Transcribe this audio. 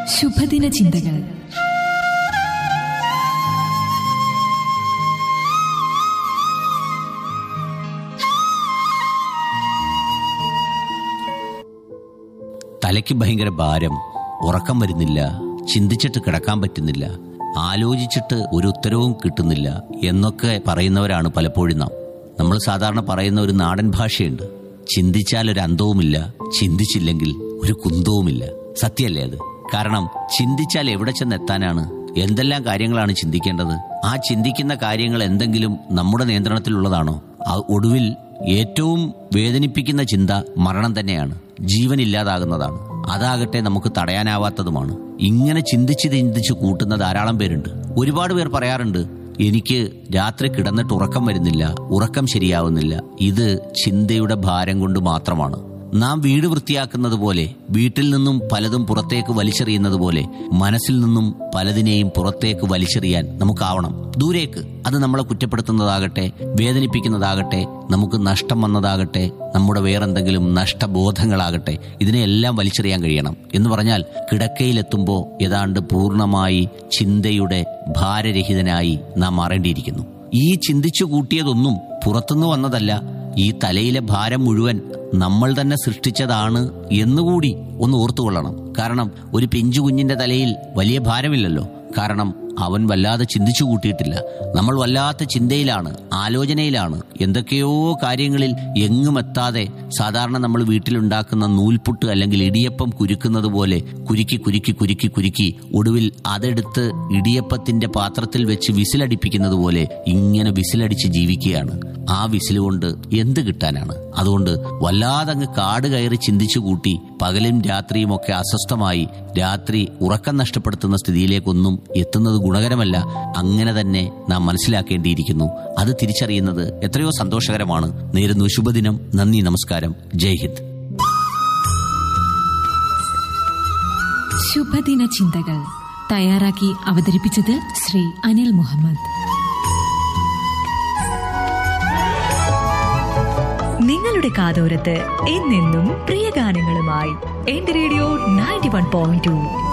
ശുഭദിന ചിന്തകൾ തലയ്ക്ക് ഭയങ്കര ഭാരം ഉറക്കം വരുന്നില്ല ചിന്തിച്ചിട്ട് കിടക്കാൻ പറ്റുന്നില്ല ആലോചിച്ചിട്ട് ഒരു ഉത്തരവും കിട്ടുന്നില്ല എന്നൊക്കെ പറയുന്നവരാണ് പലപ്പോഴും നാം നമ്മൾ സാധാരണ പറയുന്ന ഒരു നാടൻ ഭാഷയുണ്ട് ചിന്തിച്ചാൽ ഒരു അന്തവുമില്ല ചിന്തിച്ചില്ലെങ്കിൽ ഒരു കുന്തവുമില്ല സത്യമല്ലേ അത് കാരണം ചിന്തിച്ചാൽ എവിടെ ചെന്നെത്താനാണ് എന്തെല്ലാം കാര്യങ്ങളാണ് ചിന്തിക്കേണ്ടത് ആ ചിന്തിക്കുന്ന കാര്യങ്ങൾ എന്തെങ്കിലും നമ്മുടെ നിയന്ത്രണത്തിലുള്ളതാണോ ആ ഒടുവിൽ ഏറ്റവും വേദനിപ്പിക്കുന്ന ചിന്ത മരണം തന്നെയാണ് ജീവൻ ഇല്ലാതാകുന്നതാണ് അതാകട്ടെ നമുക്ക് തടയാനാവാത്തതുമാണ് ഇങ്ങനെ ചിന്തിച്ച് ചിന്തിച്ച് കൂട്ടുന്ന ധാരാളം പേരുണ്ട് ഒരുപാട് പേർ പറയാറുണ്ട് എനിക്ക് രാത്രി കിടന്നിട്ട് ഉറക്കം വരുന്നില്ല ഉറക്കം ശരിയാവുന്നില്ല ഇത് ചിന്തയുടെ ഭാരം കൊണ്ട് മാത്രമാണ് നാം വീട് വൃത്തിയാക്കുന്നത് പോലെ വീട്ടിൽ നിന്നും പലതും പുറത്തേക്ക് വലിച്ചെറിയുന്നത് പോലെ മനസ്സിൽ നിന്നും പലതിനെയും പുറത്തേക്ക് വലിച്ചെറിയാൻ നമുക്കാവണം ദൂരേക്ക് അത് നമ്മളെ കുറ്റപ്പെടുത്തുന്നതാകട്ടെ വേദനിപ്പിക്കുന്നതാകട്ടെ നമുക്ക് നഷ്ടം വന്നതാകട്ടെ നമ്മുടെ വേറെന്തെങ്കിലും നഷ്ടബോധങ്ങളാകട്ടെ ഇതിനെല്ലാം വലിച്ചെറിയാൻ കഴിയണം എന്ന് പറഞ്ഞാൽ കിടക്കയിലെത്തുമ്പോൾ ഏതാണ്ട് പൂർണ്ണമായി ചിന്തയുടെ ഭാരരഹിതനായി നാം മാറേണ്ടിയിരിക്കുന്നു ഈ ചിന്തിച്ചു കൂട്ടിയതൊന്നും പുറത്തുനിന്ന് വന്നതല്ല ഈ തലയിലെ ഭാരം മുഴുവൻ നമ്മൾ തന്നെ സൃഷ്ടിച്ചതാണ് എന്നുകൂടി ഒന്ന് ഓർത്തുകൊള്ളണം കാരണം ഒരു പിഞ്ചു കുഞ്ഞിന്റെ തലയിൽ വലിയ ഭാരമില്ലല്ലോ കാരണം അവൻ വല്ലാതെ ചിന്തിച്ചു കൂട്ടിയിട്ടില്ല നമ്മൾ വല്ലാത്ത ചിന്തയിലാണ് ആലോചനയിലാണ് എന്തൊക്കെയോ കാര്യങ്ങളിൽ എങ്ങും എത്താതെ സാധാരണ നമ്മൾ വീട്ടിലുണ്ടാക്കുന്ന നൂൽപുട്ട് അല്ലെങ്കിൽ ഇടിയപ്പം കുരുക്കുന്നത് പോലെ കുരുക്കി കുരുക്കി കുരുക്കി കുരുക്കി ഒടുവിൽ അതെടുത്ത് ഇടിയപ്പത്തിന്റെ പാത്രത്തിൽ വെച്ച് വിസിലടിപ്പിക്കുന്നത് പോലെ ഇങ്ങനെ വിസിലടിച്ച് ജീവിക്കുകയാണ് ആ വിസിൽ കൊണ്ട് എന്ത് കിട്ടാനാണ് അതുകൊണ്ട് വല്ലാതെ അങ്ങ് കാട് കയറി ചിന്തിച്ചു കൂട്ടി പകലും രാത്രിയും ഒക്കെ അസ്വസ്ഥമായി രാത്രി ഉറക്കം നഷ്ടപ്പെടുത്തുന്ന സ്ഥിതിയിലേക്കൊന്നും എത്തുന്നത് ഗുണകരമല്ല അങ്ങനെ തന്നെ നാം മനസ്സിലാക്കേണ്ടിയിരിക്കുന്നു അത് തിരിച്ചറിയുന്നത് എത്രയോ സന്തോഷകരമാണ് നേരുന്നു ശുഭദിനം നന്ദി നമസ്കാരം ജയ് ഹിന്ദ് ശുഭദിന ചിന്തകൾ തയ്യാറാക്കി അവതരിപ്പിച്ചത് ശ്രീ അനിൽ മുഹമ്മദ് നിങ്ങളുടെ കാതോരത്ത് എന്നെന്നും പ്രിയ ഗാനങ്ങളുമായി എന്റെ radio ninety one point to